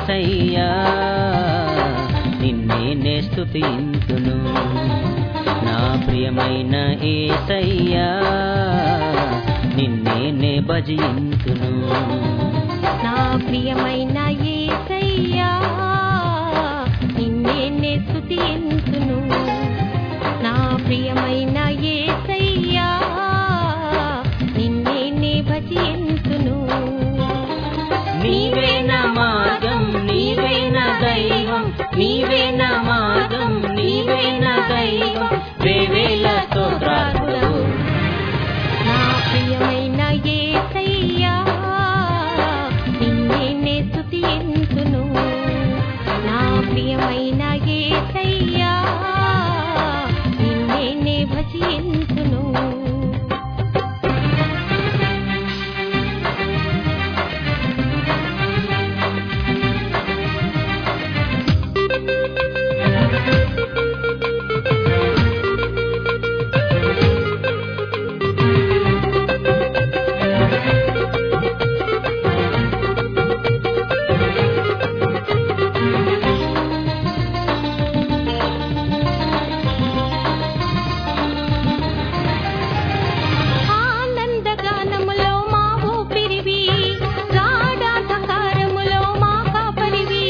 ఏసయ్యా నిన్నే నే స్తుతింతును నా ప్రియమైన ఏసయ్యా నిన్నే నే భజింతును నా ప్రియమైన యేసయ్యా నిన్నే నే స్తుతింతును నా ప్రియమైన యేసయ్యా నిన్నే నే భజింతును నీవే నా మార్గం నీవే నా దైవం నీవే నా మార్గం నీవే నా దైవం వేవేల స్తోత్రాలు నా ప్రియమైన యేసయ్యా నిన్నే నే స్తుతింతును నా ప్రియమైన యేసయ్యా నిన్నే నే భజింతును ఆనందగానములో మా ఊపిరివి గాఢాంధకారములో మా కాపరివి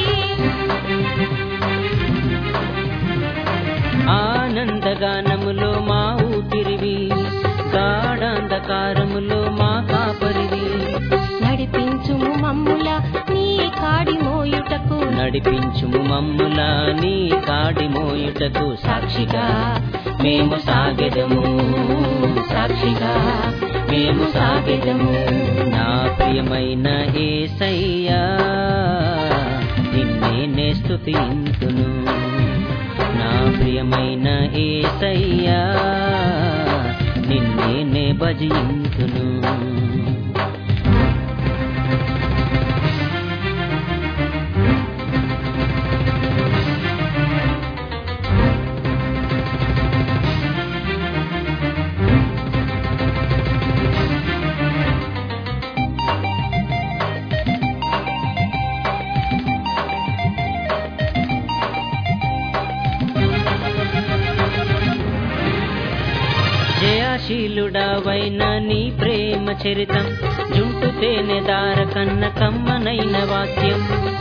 ఆనందగానములో మా ఊపిరివి గాఢాంధకారములో మా కాపరివి నడిపించుము మమ్ముల నీ కాడి మోయుటకు నడిపించుము మమ్ముల నీ కాడి మోయుటకు సాక్షిగా మేము సాగెదము సాక్షిగా మేము సాగెదము నా ప్రియమైన ఏసయ్యా నిన్నే నే స్తుతింతును నా ప్రియమైన ఏసయ్యా నిన్నే నే భజింతును జయాశీలుడావైన నీ ప్రేమ చరితం జుంటు తేనె దార కన్న కమ్మనైన వాక్యం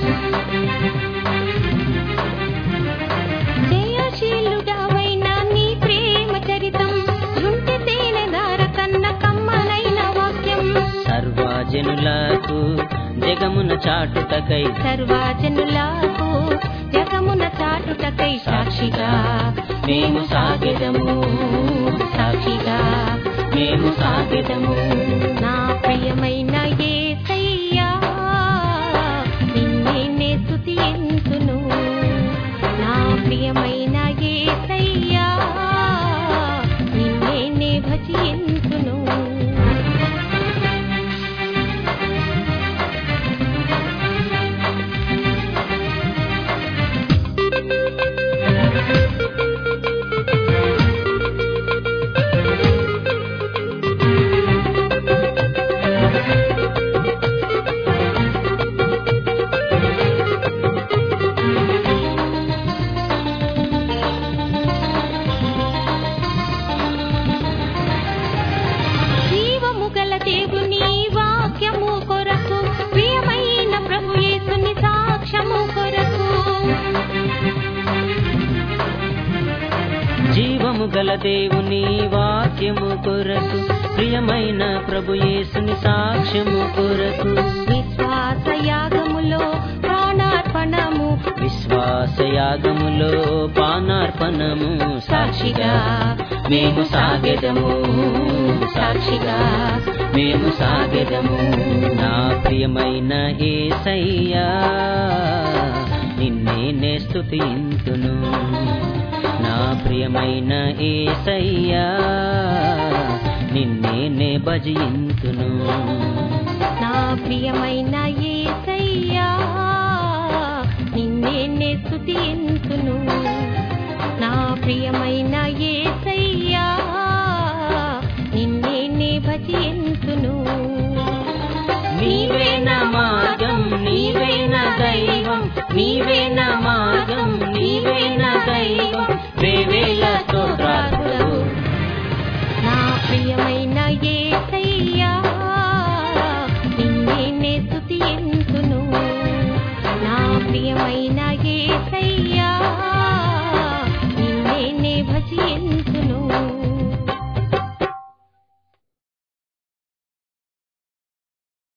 జయశీలుడవైన నీ ప్రేమ చరితం జుంటి తేనె దార కన్న కమ్మనైన వాక్యం సర్వజనులకు జగమున చాటుటకై సర్వజనులకు జగమున చాటుటకై సాక్షిగా మేము సాగెదము సాక్షిగా మేము సాగెదము నా ప్రియమైన యేసయ్యా నిన్నే నే స్తుతింతును నా ప్రియమైన యేసయ్యా నిన్నే నే భజింతును జీవము గల దేవుని వాక్యము కొరకు ప్రియమైన ప్రభు యేసుని సాక్ష్యము కొరకు జీవము గల దేవుని వాక్యము కొరకు ప్రియమైన ప్రభు యేసుని సాక్ష్యము కొరకు విశ్వాస యాగములో ప్రాణార్పణము విశ్వాసయాగములో పానార్పణము సాక్షిగా మేము సాగెదము సాక్షిగా మేము సాగెదము నా ప్రియమైన ఏసయ్యా నిన్నే నే స్తుతింతును నా ప్రియమైన ఏసయ్యా నిన్నే నే భజింతును నా ప్రియమైన యేసయ్యా నిన్నే నే స్తుతింతును నా ప్రియమైన యేసయ్యా నిన్నే నే భజింతును నీవే నా మార్గం నీవే నా దైవం నీవేన